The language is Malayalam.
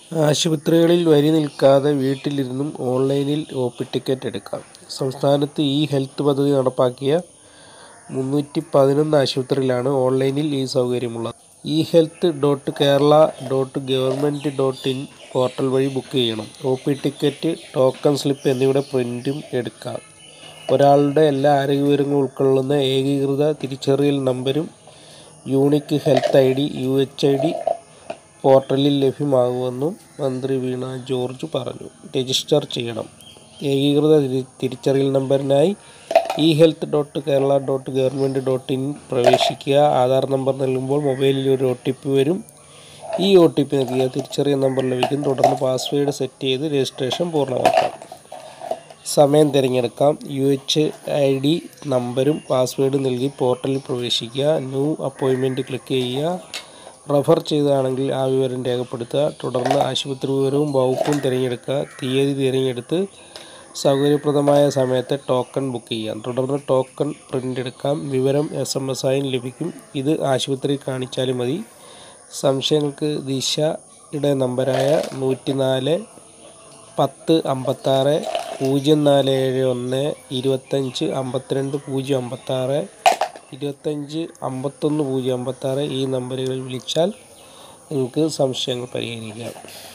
ആശുപത്രികളിൽ വരി നിൽക്കാതെ വീട്ടിലിരുന്നും ഓൺലൈനിൽ ഒ പി ടിക്കറ്റ് എടുക്കാം സംസ്ഥാനത്ത് ഇ ഹെൽത്ത് പദ്ധതി നടപ്പാക്കിയ മുന്നൂറ്റി പതിനൊന്ന് ആശുപത്രിയിലാണ് ഓൺലൈനിൽ ഈ സൗകര്യമുള്ളത് e health dot Kerala dot government dot in portal വഴി ബുക്ക് ചെയ്യണം O P ticket token slip എന്നിവയുടെ പ്രിൻറ്റും എടുക്കാം ഒരാളുടെ എല്ലാ ആരോഗ്യവിവരങ്ങളും ഉൾക്കൊള്ളുന്ന ഏകീകൃത തിരിച്ചറിയൽ നമ്പരും unique health I D U H I D പോർട്ടലിൽ ലഭ്യമാകുമെന്നും മന്ത്രി വീണ ജോർജ് പറഞ്ഞു രജിസ്റ്റർ ചെയ്യണം ഏകീകൃത തിരി- തിരിച്ചറിയൽ നമ്പറിനായി e health dot Kerala dot government dot in പ്രവേശിക്കുക ആധാർ നമ്പർ നൽകുമ്പോൾ മൊബൈലിൽ ഒരു ഒ ടി പി വരും ഈ ഒ ടി പി നൽകിയ തിരിച്ചറിയൽ നമ്പർ ലഭിക്കും തുടർന്ന് പാസ്വേഡ് സെറ്റ് ചെയ്ത് രജിസ്ട്രേഷൻ പൂർണ്ണമാക്കാം സമയം തിരഞ്ഞെടുക്കാം യു എച്ച് ഐ ഡി നമ്പരും പാസ്വേഡും നൽകി പോർട്ടലിൽ പ്രവേശിക്കുക ന്യൂ അപ്പോയിൻമെൻറ്റ് ക്ലിക്ക് ചെയ്യുക റഫർ ചെയ്തതാണെങ്കിൽ ആ വിവരം രേഖപ്പെടുത്തുക തുടർന്ന് ആശുപത്രി വിവരവും വകുപ്പും തിരഞ്ഞെടുക്കുക തീയതി തിരഞ്ഞെടുത്ത് സൗകര്യപ്രദമായ സമയത്ത് ടോക്കൺ ബുക്ക് ചെയ്യാം തുടർന്ന് ടോക്കൺ പ്രിൻ്റ് എടുക്കാം വിവരം എസ് എം എസ് ആയും ലഭിക്കും ഇത് ആശുപത്രിയിൽ കാണിച്ചാലും മതി സംശയങ്ങൾക്ക് ദിശയുടെ നമ്പരായ നൂറ്റി നാല് പത്ത് അമ്പത്താറ് പൂജ്യം നാല് ഏഴ് ഒന്ന് ഇരുപത്തഞ്ച് അമ്പത്തിരണ്ട് പൂജ്യം അമ്പത്താറ് ഇരുപത്തഞ്ച് അമ്പത്തൊന്ന് പൂജ്യം അമ്പത്താറ് ഈ നമ്പറുകളിൽ വിളിച്ചാൽ നിങ്ങൾക്ക് സംശയങ്ങൾ പരിഹരിക്കാം